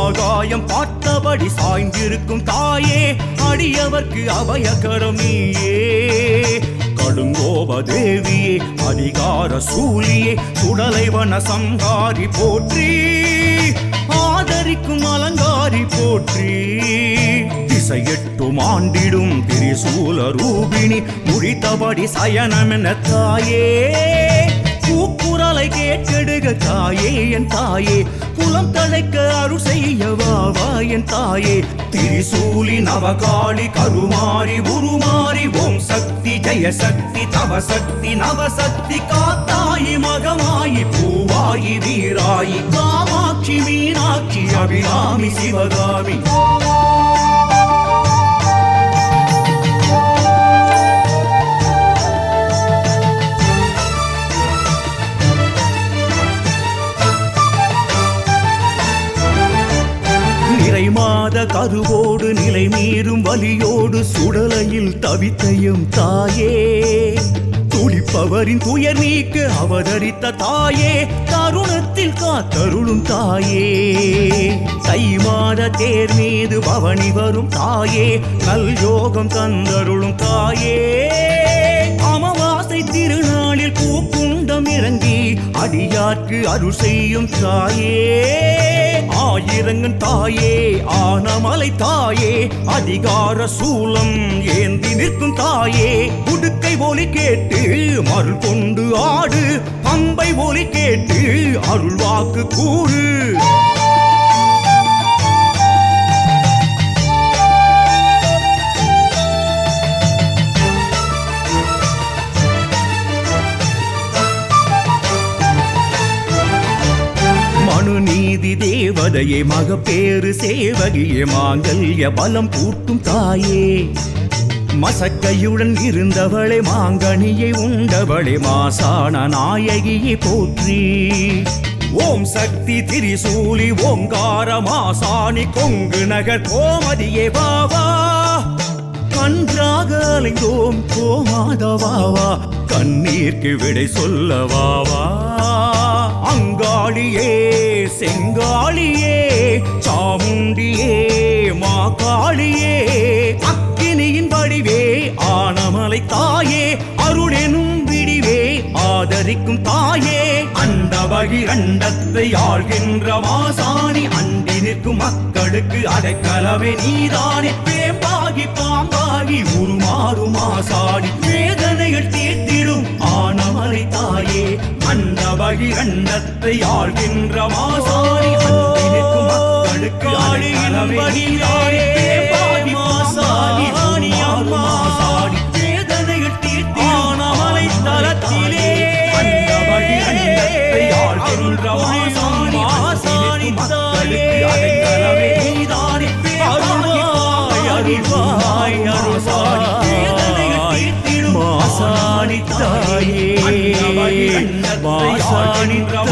ஆகாயம் பார்த்தபடி சாய்ந்திருக்கும் தாயே அடியவர்க்கு அபயகரம் நீயே கடுங்கோப தேவியே அதிகார சூலியே சுடலைவன சங்காரி போற்றி ஆதரிக்கும் அலங்காரி போற்றி திசையெட்டும் ஆண்டிடும் திரிசூல ரூபிணி முடித்தபடி சயனமென தாயே கூக்குரலை கேட்டெடுக தாயே என் தாயே குலம் தழைக்க அருள் செய்ய வா வா என் தாயே திரிசூலி நவகாளி கருமாரி உருமாறி ஓம் சக்தி ஜெய சக்தி தவ சக்தி நவசக்தி காத்தாயி மகமாயி பூவாயி வீராயி காமாட்சி மீனாட்சி அபிராமி சிவகாமி நிறை மாத கருவோடு நிலை மீறும் வலியோடு சுடலையில் தவித்தையும் தாயே துடிப்பவரின் துயர் நீக்க அவதரித்த தாயே தருணத்தில் காத்தருளும் தாயே தை மாத தேர் மீது பவனி வரும் தாயே நல் யோகம் தந்தருளும் தாயே அமாவாசை திருநாளில் பூக்குண்டம் இறங்கி அடியார்க்கு அருள் செய்யும் தாயே ஆயிரங்கன் தாயே ஆனமலை தாயே அதிகார சூலம் ஏந்தி நிற்கும் தாயே உடுக்கை ஒலி கேட்டு மருள் கொண்டு ஆடு பம்பை ஒலி கேட்டு அருள் வாக்கு கூறு மனு நீதி தேவதையே மகப்பேறு சேவகியே மாங்கல்ய பலம் கூட்டும் தாயே மசக்கையுடன் இருந்தவளே மாங்கனியை உண்டவளே மாசான நாயகியை போற்றி ஓம் சக்தி திரிசூலி ஓங்கார மாசாணி கொங்கு நகர் கோமதியே வாவா கன்றாக அலைந்தோம் கோமாதவாவா கண்ணீர்க்கு விடை சொல்லவாவா அங்காளியே செங்காளியே சாமுண்டியே மாகாளியே அக்கினியின் வடிவே ஆனமலை தாயே அருளெனும் விடிவே ஆதரிக்கும் தாயே அண்டவகி அண்டத்தை ஆள்கின்ற மாசாணி அண்டி நிற்கும் மக்களுக்கு அடைக்கலவே நீதானே வேம்பாகி பாம்பாகி உருமாறும் ஆசாடி வேதனைகள் தீர்த்திடும் ஆனமலை தாயே அண்டவகி அண்டத்தை ஆள்கின்ற மாசாணி அண்டி நிற்கும் மக்களுக்கு அடைக்கலவே நீதானே வேம்பாகி பாம்பாகி உருமாறும் ஆசாடி வேதனைகள் தீர்த்திடும் ஆனமலை தலத்திலே அண்டவகி அண்டத்தை ஆள்கின்ற மாசாணி மாசாணி மக்களுக்கு அடைக்கலவே நீதானே அருள்வாய் அருள்வாய் அருள்வாய் மாசாணி தாயே மாசாணி